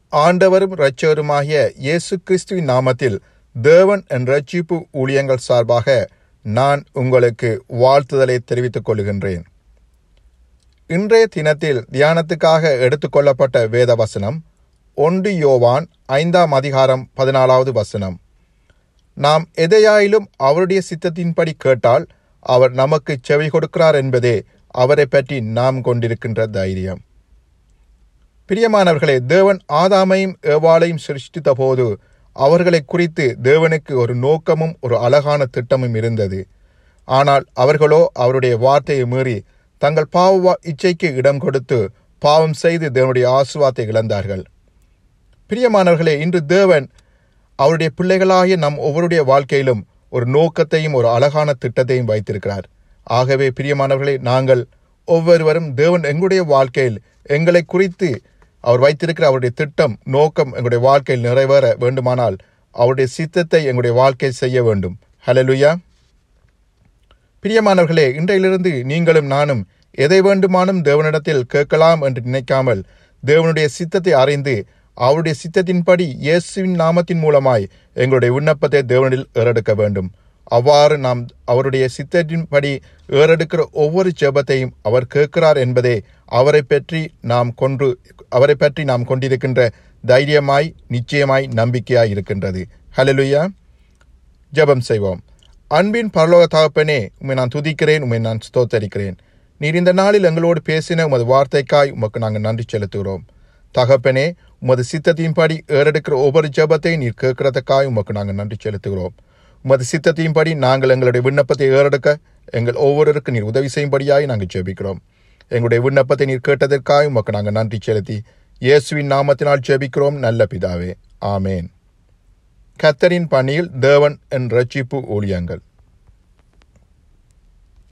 ஆண்டவரும் இரட்சகருமாகிய இயேசு கிறிஸ்துவின் நாமத்தில் தேவன் என் ரட்சிப்பு ஊழியங்கள் சார்பாக நான் உங்களுக்கு வாழ்த்துதலை தெரிவித்துக் கொள்கின்றேன் இன்றைய தினத்தில் தியானத்துக்காக எடுத்துக்கொள்ளப்பட்ட வேத வசனம் ஒன்று யோவான் ஐந்தாம் அதிகாரம் பதினாலாவது வசனம் நாம் எதையாயிலும் அவருடைய சித்தத்தின்படி கேட்டால் அவர் நமக்கு செவி கொடுக்கிறார் என்பதே அவரை பற்றி நாம் கொண்டிருக்கின்ற தைரியம் பிரியமானவர்களே தேவன் ஆதாமையும் ஏவாளையும் சிருஷ்டித்த போது அவர்களை குறித்து தேவனுக்கு ஒரு நோக்கமும் ஒரு அழகான திட்டமும் இருந்தது ஆனால் அவர்களோ அவருடைய வார்த்தையை மீறி தங்கள் பாவ இச்சைக்கு இடம் கொடுத்து பாவம் செய்து தேவனுடைய ஆசுவாத்தை இழந்தார்கள் பிரியமானவர்களே இன்று தேவன் அவருடைய பிள்ளைகளாகிய நம் ஒவ்வொருடைய வாழ்க்கையிலும் ஒரு நோக்கத்தையும் ஒரு அழகான திட்டத்தையும் வைத்திருக்கிறார் ஆகவே பிரியமானவர்களே நாங்கள் ஒவ்வொருவரும் தேவன் எங்களுடைய வாழ்க்கையில் எங்களை குறித்து அவர் வைத்திருக்கிற அவருடைய திட்டம் நோக்கம் எங்களுடைய வாழ்க்கையில் நிறைவேற வேண்டுமானால் அவருடைய சித்தத்தை எங்களுடைய வாழ்க்கையில் செய்ய வேண்டும் ஹலலுயா பிரியமானவர்களே இன்றையிலிருந்து நீங்களும் நானும் எதை வேண்டுமானும் தேவனிடத்தில் கேட்கலாம் என்று நினைக்காமல் தேவனுடைய சித்தத்தை அறிந்து அவருடைய சித்தத்தின்படி இயேசுவின் நாமத்தின் மூலமாய் எங்களுடைய விண்ணப்பத்தை தேவனில் ஏறெடுக்க வேண்டும் அவ்வாறு நாம் அவருடைய சித்தத்தின்படி ஏறெடுக்கிற ஒவ்வொரு ஜெபத்தையும் அவர் கேட்கிறார் என்பதே அவரை பற்றி நாம் கொன்று அவரை பற்றி நாம் கொண்டிருக்கின்ற தைரியமாய் நிச்சயமாய் நம்பிக்கையாய் இருக்கின்றது ஹலலுயா ஜெபம் செய்வோம் அன்பின் பரலோக தகப்பனே உண்மை நான் துதிக்கிறேன் உண்மை நான் ஸ்தோத்தரிக்கிறேன் நீர் இந்த நாளில் எங்களோடு பேசின உமது வார்த்தைக்காய் உமக்கு நாங்கள் நன்றி செலுத்துகிறோம் தகப்பனே உமது சித்தத்தின்படி ஏறெடுக்கிற ஒவ்வொரு ஜெபத்தை நீர் கேட்கறதுக்காய் உமக்கு நாங்கள் நன்றி செலுத்துகிறோம் உமது சித்தத்தின்படி நாங்கள் எங்களுடைய விண்ணப்பத்தை ஏறெடுக்க எங்கள் ஒவ்வொருவருக்கு நீர் உதவி செய்யும்படியாய் நாங்கள் ஜெபிக்கிறோம் எங்களுடைய விண்ணப்பத்தை நீர் கேட்டதற்காக உமக்கு நாங்கள் நன்றி செலுத்தி இயேசுவின் நாமத்தினால் ஜெபிக்கிறோம் நல்ல பிதாவே ஆமேன் கத்தரின் பணியில் தேவன் என் ரட்சிப்பு ஊழியங்கள்